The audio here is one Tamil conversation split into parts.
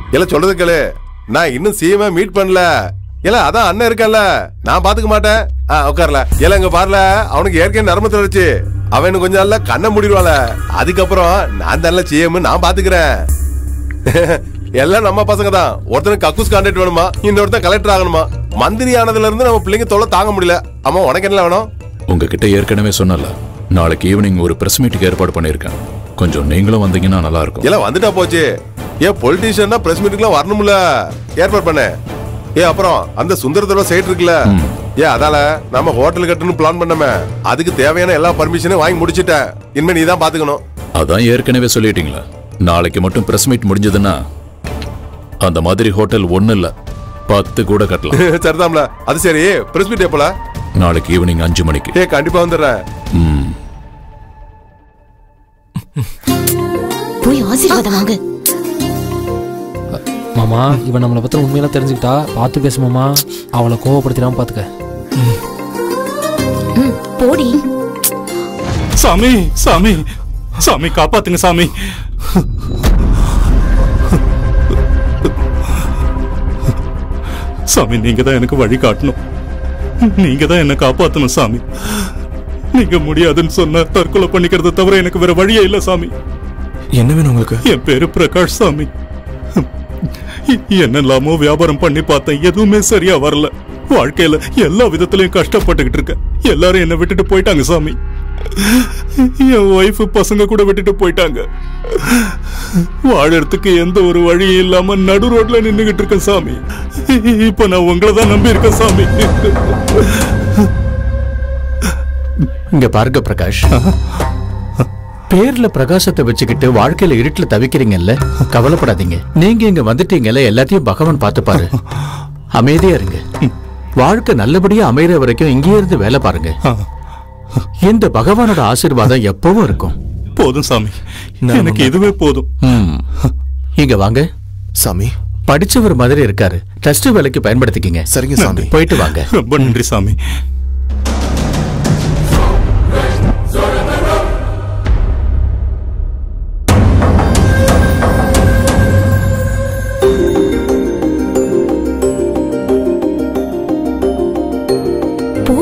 இல்ல சொல்றது கேளு நான் இன்னும் சீமா மீட் பண்ணல இல்ல அதான் அண்ணன் இருக்கல்ல நான் பாத்துக்க மாட்டேன் ஆ உட்கார்ல இல்ல இங்க பாருல அவனுக்கு ஏற்கனவே நரம்பு தளர்ச்சி அவன் இன்னும் கொஞ்சம் நாள்ல கண்ணை மூடிடுவாள அதுக்கப்புறம் நான் தானே சிஎம் நான் பாத்துக்கிறேன் எல்லாம் நம்ம பசங்க தான் ஒருத்தனுக்கு கக்கூஸ் கான்ட்ராக்ட் வேணுமா இன்னொருத்தன் கலெக்டர் ஆகணுமா மந்திரி ஆனதுல இருந்து நம்ம பிள்ளைங்க தொல்லை தாங்க முடியல அம்மா உனக்கு என்ன வேணும் உங்ககிட்ட ஏற்கனவே சொன்னல நாளைக்கு ஈவினிங் ஒரு பிரஸ் மீட்டுக்கு ஏற்பாடு பண்ணியிருக்கேன் கொஞ்சம் நீங்களும் வந்தீங்கன்னா நல்லா இருக்கும் எல்லாம் வந்துட்டா போச்சு ஏன் பொலிட்டீஷியன்னா பிரஸ் மீட்டுக்குலாம் வரணும்ல ஏற்பாடு பண்ண ஏ அப்புறம் அந்த சுந்தரத்தோட சைட் இருக்குல்ல ஏ அதால நம்ம ஹோட்டல் கட்டணும் பிளான் பண்ணமே அதுக்கு தேவையான எல்லா பர்மிஷனும் வாங்கி முடிச்சிட்டேன் இனிமே நீ தான் பாத்துக்கணும் அதான் ஏற்கனவே சொல்லிட்டீங்களா நாளைக்கு மட்டும் பிரஸ் மீட் முடிஞ்சதுன்னா அந்த மாதிரி ஹோட்டல் ஒண்ணு இல்ல பத்து கூட கட்டலாம் சரிதாம்ல அது சரி பிரஸ் மீட் எப்பல நாளைக்கு ஈவினிங் அஞ்சு மணிக்கு ஏ கண்டிப்பா வந்துடுறேன் ம் போய் ஆசீர்வாதம் வாங்க மாமா இவன் நம்மளை பத்தி உண்மையெல்லாம் தெரிஞ்சுக்கிட்டா பார்த்து பேசு மாமா அவளை கோவப்படுத்திடாம பாத்துக்க ம், போடி சாமி சாமி சாமி காப்பாத்துங்க சாமி சாமி நீங்க தான் எனக்கு வழி காட்டணும் நீங்க தான் என்ன காப்பாத்தணும் சாமி நீங்க முடியாதுன்னு சொன்னா தற்கொலை பண்ணிக்கிறத தவிர எனக்கு வேற வழியே இல்ல சாமி என்ன வேணும் உங்களுக்கு என் பேரு பிரகாஷ் சாமி என்னெல்லாமோ வியாபாரம் பண்ணி பார்த்தேன் எதுவுமே சரியா வரல வாழ்க்கையில எல்லா விதத்திலையும் கஷ்டப்பட்டுக்கிட்டு இருக்கேன் எல்லாரும் என்ன விட்டுட்டு போயிட்டாங்க சாமி என் ஒய்ஃப் பசங்க கூட விட்டுட்டு போயிட்டாங்க வாழறதுக்கு எந்த ஒரு வழியும் இல்லாம நடு ரோட்ல நின்னுகிட்டு இருக்கேன் சாமி இப்ப நான் உங்களை தான் நம்பி இருக்கேன் சாமி இங்க பாருங்க பிரகாஷ் பேர்ல பிரகாசத்தை வச்சுக்கிட்டு வாழ்க்கையில இருட்டுல தவிக்கிறீங்கல்ல கவலைப்படாதீங்க நீங்க இங்க வந்துட்டீங்கல்ல எல்லாத்தையும் பகவான் பார்த்துப்பாரு அமைதியா இருங்க வாழ்க்கை நல்லபடியா அமையற வரைக்கும் இங்கே இருந்து வேலை பாருங்க இந்த பகவானோட ஆசீர்வாதம் எப்பவும் இருக்கும் போதும் சாமி எனக்கு இதுவே போதும் ம். இங்க வாங்க சாமி படிச்சவர் மாதிரி இருக்காரு டெஸ்ட் வேலைக்கு பயன்படுத்திக்கிங்க சரிங்க சாமி போயிட்டு வாங்க ரொம்ப நன்றி சாமி போ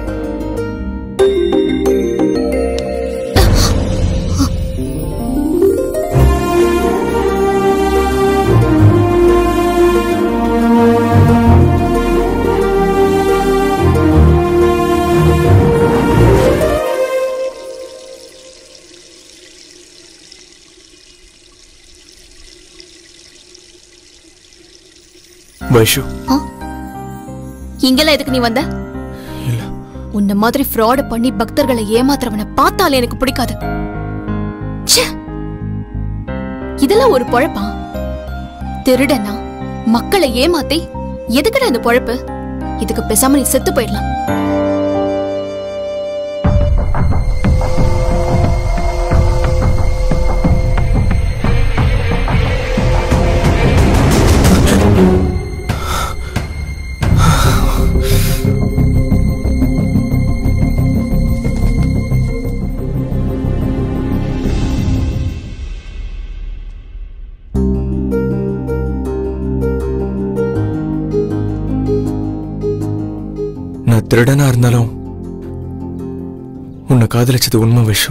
வைஷு இங்கெல்லாம் எதுக்கு நீ வந்த உன்ன மாதிரி ஃப்ராட் பண்ணி பக்தர்களை ஏமாத்துறவனை பார்த்தாலே எனக்கு பிடிக்காது ச்சே! இதெல்லாம் ஒரு பொழப்பா திருடனா மக்களை ஏமாத்தி எதுக்குடா இந்த பொழப்பு இதுக்கு பேசாம நீ செத்து போயிடலாம் நான் திருடனா இருந்தாலும் உன்னை காதலிச்சது உண்மை விஷு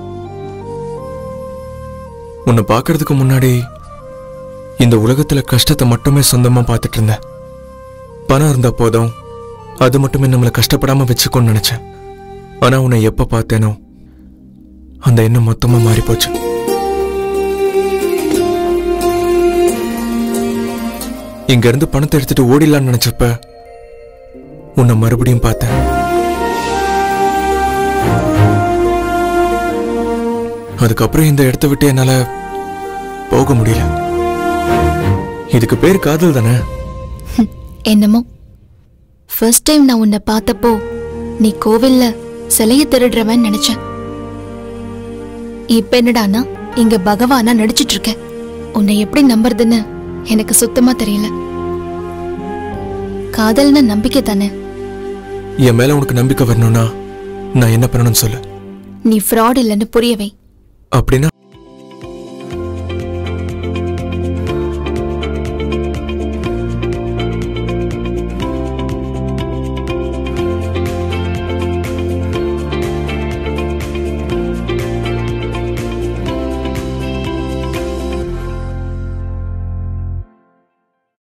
உன்னை பார்க்கறதுக்கு முன்னாடி இந்த உலகத்துல கஷ்டத்தை மட்டுமே சொந்தமா பார்த்துட்டு இருந்தேன் பணம் இருந்தா போதும் அது மட்டுமே நம்மளை கஷ்டப்படாம வச்சுக்கோன்னு நினைச்சேன் ஆனா உன்னை எப்ப பார்த்தேனோ அந்த எண்ணம் மொத்தமா மாறி போச்சு இங்க இருந்து பணத்தை எடுத்துட்டு ஓடிடலாம்னு நினைச்சப்ப உன்னை மறுபடியும் பார்த்தேன் அதுக்கப்புறம் இந்த இடத்த விட்டு என்னால போக முடியல இதுக்கு பேர் காதல் தானே என்னமோ ஃபர்ஸ்ட் டைம் நான் உன்னை பார்த்தப்போ நீ கோவில்ல சிலைய திருடுறவன் நினைச்சேன் இப்ப என்னடானா இங்க பகவானா நடிச்சிட்டு இருக்க உன்னை எப்படி நம்புறதுன்னு எனக்கு சுத்தமா தெரியல காதல்னா நம்பிக்கை தானே என் மேல உனக்கு நம்பிக்கை வரணும்னா நான் என்ன பண்ணணும்னு சொல்லு நீ ஃப்ராட் இல்லைன்னு புரியவை அப்படின்னா